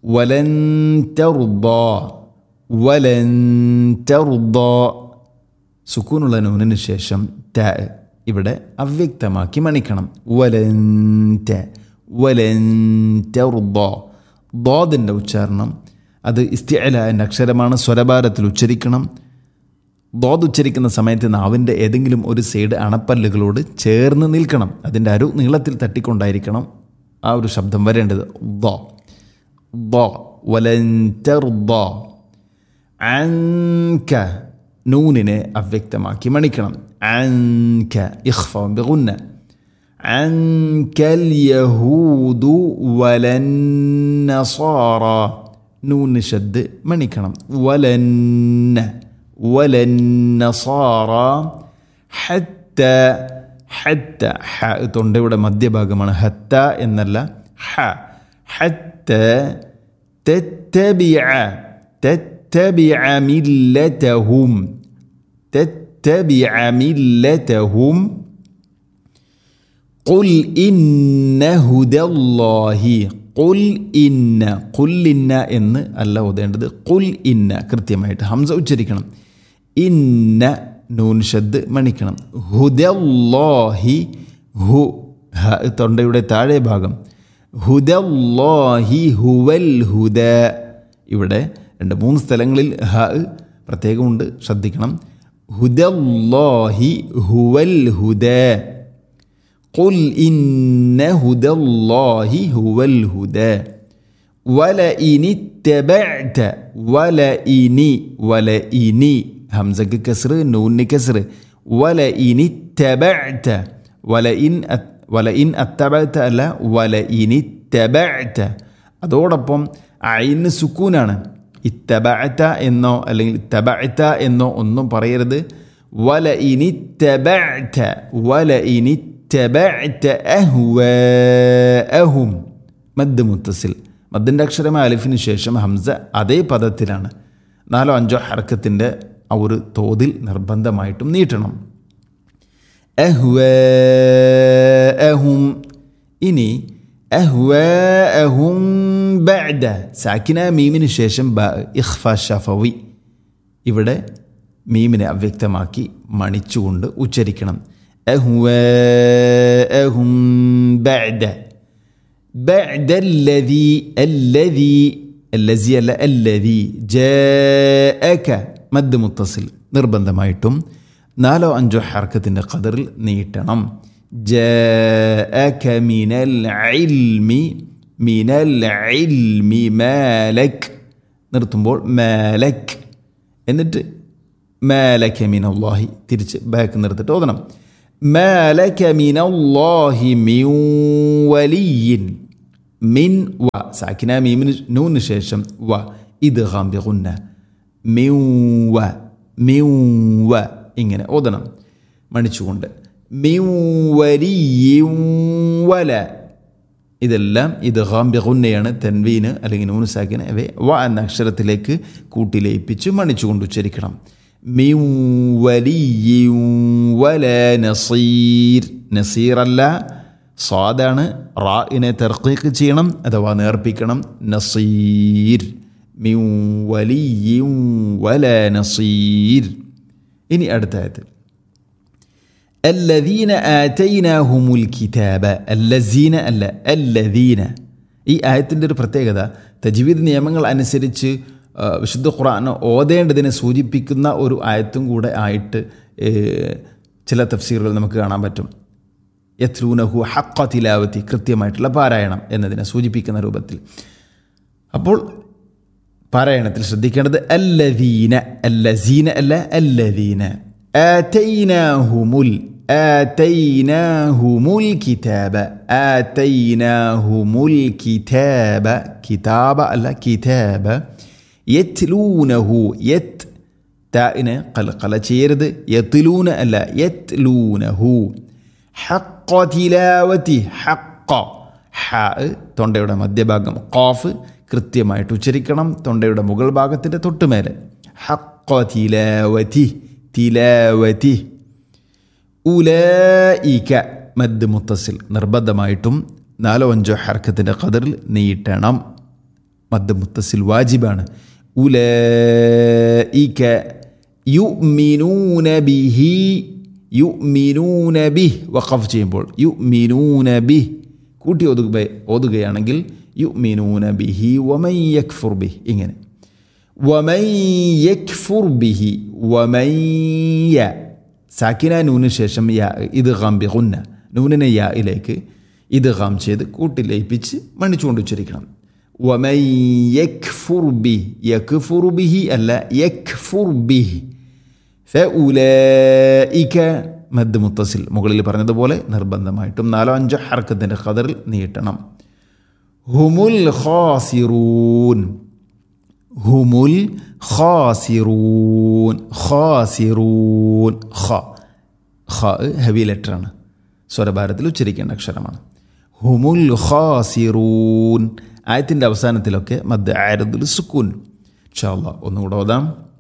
വലൻ തറുദാ വലൻ തറുദാ സുക്കൂനുള്ള നൂനിന് ശേഷം ത ഇവിടെ അവ്യക്തമാക്കി മണിക്കണം വലൻ ത വലൻ തറുദാ ദോദിൻ്റെ ഉച്ചാരണം അത് ഇസ്തിഅല എന്ന അക്ഷരമാണ് സ്വരഭാരത്തിൽ ഉച്ചരിക്കണം ദോദ് ഉച്ചരിക്കുന്ന സമയത്ത് നാവിൻ്റെ ഏതെങ്കിലും ഒരു സൈഡ് അണപ്പല്ലുകളോട് ചേർന്ന് നിൽക്കണം അതിൻ്റെ അരു നീളത്തിൽ തട്ടിക്കൊണ്ടായിരിക്കണം ആ ഒരു ശബ്ദം വരേണ്ടത് ദോ ദോ വലന്തർദോ അൻക നൂനിനെ അവ്യക്തമാക്കി മണിക്കണം അൻക ഇഖ്ഫ ബിഗുന്ന عنك اليهود ولا النصارى نون شد മണിക്കണം ولن ولا النصارى حتى حتى ഹ തൊണ്ടയുടെ മധ്യഭാഗമാണ് ഹത്ത എന്നല്ല ഹ حتى تتبع تتبع ملتهم تتبع ملتهم قل إن هدى الله قل ഇന്ന കുല്ലിന്ന എന്ന് അല്ല ഓതേണ്ടത് കുൽ ഇന്ന കൃത്യമായിട്ട് ഹംസ ഉച്ചരിക്കണം ഇന്ന നൂൻ ഷദ് മണിക്കണം ഹുദല്ലാഹി ഹു ഹ തൊണ്ടയുടെ താഴെ ഭാഗം ഹുദല്ലാഹി ഹുവൽ ഹുദ ഇവിടെ രണ്ട് മൂന്ന് സ്ഥലങ്ങളിൽ ഹ പ്രത്യേകമുണ്ട് ശ്രദ്ധിക്കണം ഹുദല്ലാഹി ഹുവൽ ഹുദ قل إن هدى الله هو الهدى ولئن اتبعت ولئن ولئن همزة كسر نون كسر ولئن اتبعت ولئن ولئن اتبعت അല്ല ولئن اتبعت അതോടൊപ്പം അയിന് സുക്കൂനാണ് ഇത്തബഅത എന്നോ അല്ലെങ്കിൽ ഇത്തബഅത എന്നോ ഒന്നും പറയരുത് ولئن اتبعت ولئن اتبعت أهواءهم മദ് മുത്തസിൽ മദ്ദിൻ്റെ അക്ഷരമായ അലിഫിന് ശേഷം ഹംസ അതേ പദത്തിലാണ് നാലോ അഞ്ചോ ഹർക്കത്തിൻ്റെ ആ ഒരു തോതിൽ നിർബന്ധമായിട്ടും നീട്ടണം അഹ്വാഅഹും ഇനി അഹ്വാഅഹും ബഅദ സാക്കിന മീമിന് ശേഷം ബ ഇഖ്ഫ ഷഫവി ഇവിടെ മീമിനെ അവ്യക്തമാക്കി മണിച്ചുകൊണ്ട് ഉച്ചരിക്കണം أهواءهم بعد بعد الذي الذي الذي അല്ല الذي جاءك മദ് മുത്തസിൽ നിർബന്ധമായിട്ടും നാലോ അഞ്ചോ ഹർക്കത്തിൻ്റെ ഖദറിൽ നീട്ടണം جاءك من العلم من العلم مالك നിർത്തുമ്പോൾ മാലക് എന്നിട്ട് മാലക മിൻ അള്ളാഹി തിരിച്ച് ബാക്ക് നിർത്തിട്ട് ഓതണം മാലക മിൻ അള്ളാഹി മിൻ വലിയിൻ മിൻ വ സാക്കിന മീമിന് നൂന് ശേഷം വ ഇത് ഹാംബിഗുന്ന മിൻ വ മിൻ വ ഇങ്ങനെ ഓതണം മണിച്ചുകൊണ്ട് മിൻ വലിയിൻ വല ഇതെല്ലാം ഇത് ഹാംബിഗുന്നയാണ് തെൻവീന് അല്ലെങ്കിൽ നൂന് സാക്കിന് അവയെ വ എന്ന അക്ഷരത്തിലേക്ക് കൂട്ടിലയിപ്പിച്ച് മണിച്ചുകൊണ്ട് ഉച്ചരിക്കണം മിൻ വലിയും വല നസീർ നസീർ അല്ല സ്വാദാണ് റാഇനെ തെർക്കീക്ക് ചെയ്യണം അഥവാ നേർപ്പിക്കണം നസീർ മിൻ വലിയും വല നസീർ ഇനി അടുത്ത ആയത്ത് الذين آتيناهم الكتاب الذين അല്ല الذين ഈ ആയത്തിൻ്റെ ഒരു പ്രത്യേകത തജ്വീദ് നിയമങ്ങൾ അനുസരിച്ച് വിശുദ്ധ ഖുർആൻ ഓതേണ്ടതിനെ സൂചിപ്പിക്കുന്ന ഒരു ആയത്തും കൂടെ ആയിട്ട് ചില തഫ്സീറുകൾ നമുക്ക് കാണാൻ പറ്റും യത്ലൂനഹു ഹക്ക തിലാവത്തി കൃത്യമായിട്ടുള്ള പാരായണം എന്നതിനെ സൂചിപ്പിക്കുന്ന രൂപത്തിൽ അപ്പോൾ പാരായണത്തിൽ ശ്രദ്ധിക്കേണ്ടത് അല്ലദീന അല്ലസീന അല്ല അല്ലദീന ആതൈനാഹുമുൽ ആതൈനാഹുമുൽ കിതാബ ആതൈനാഹുമുൽ കിതാബ കിതാബ അല്ല കിതാബ യത്ലൂനഹു യത് താഇന് കലക്കല ചെയ്യരുത് യത്ലൂന അല്ല യത്ലൂനഹു ഹക്ക തിലാവത്തി ഹക്ക ഹ തൊണ്ടയുടെ മധ്യഭാഗം ഖാഫ് കൃത്യമായിട്ട് ഉച്ചരിക്കണം തൊണ്ടയുടെ മുകൾ ഭാഗത്തിൻ്റെ തൊട്ടുമേലെ ഹക്ക തിലാവതി തിലാവതി ഉലയിക്ക മദ് മുത്തസിൽ നിർബന്ധമായിട്ടും നാലോ അഞ്ചോ ഹർക്കത്തിൻ്റെ കതിറിൽ നീട്ടണം മദ് മുത്തസിൽ വാജിബാണ് ഉലൈക യുഅ്മിനൂന ബിഹി യുഅ്മിനൂന ബിഹ് വഖഫ് ചെയ്യുമ്പോൾ യുഅ്മിനൂന ബിഹ് കൂട്ടി ഒതുക ഓതുകയാണെങ്കിൽ യുഅ്മിനൂന ബിഹി വമൻ യക്ഫുർ ബിഹ് ഇങ്ങനെ വമൻ യക്ഫുർ ബിഹി വമൻ യ സാക്കിന നൂന് ശേഷം യാ ഇത് ഗാം ബി ഗുന്ന നൂനിനെ യായിലേക്ക് ഇത് ഗാം ചെയ്ത് കൂട്ടി ലയിപ്പിച്ച് മണിച്ചുകൊണ്ട് ഉച്ചരിക്കണം വമൻ യക്ഫുർ ബി യക്ഫുർ ബിഹി അല്ല യക്ഫുർ ബിഹി ഫഉലൈക മദ് മുത്തസിൽ മുകളിൽ പറഞ്ഞതുപോലെ നിർബന്ധമായിട്ടും നാലോ അഞ്ചോ ഹർക്കത്തിൻ്റെ ഖദറിൽ നീട്ടണം ഹുമുൽ ഖാസിറൂൻ ഹുമുൽ ഖാസിറൂൻ ഖാസിറൂൻ ഖ ഖ ഹെവി ലെറ്ററാണ് സ്വരഭാരത്തിൽ ഉച്ചരിക്കേണ്ട അക്ഷരമാണ് ഹുമുൽ ഖാസിറൂൻ ആയത്തിൻ്റെ അവസാനത്തിലൊക്കെ മദ് ആരദുൽ സുക്കൂൻ ഇൻഷാ അല്ലാ ഒന്നുകൂടെ ഓതാം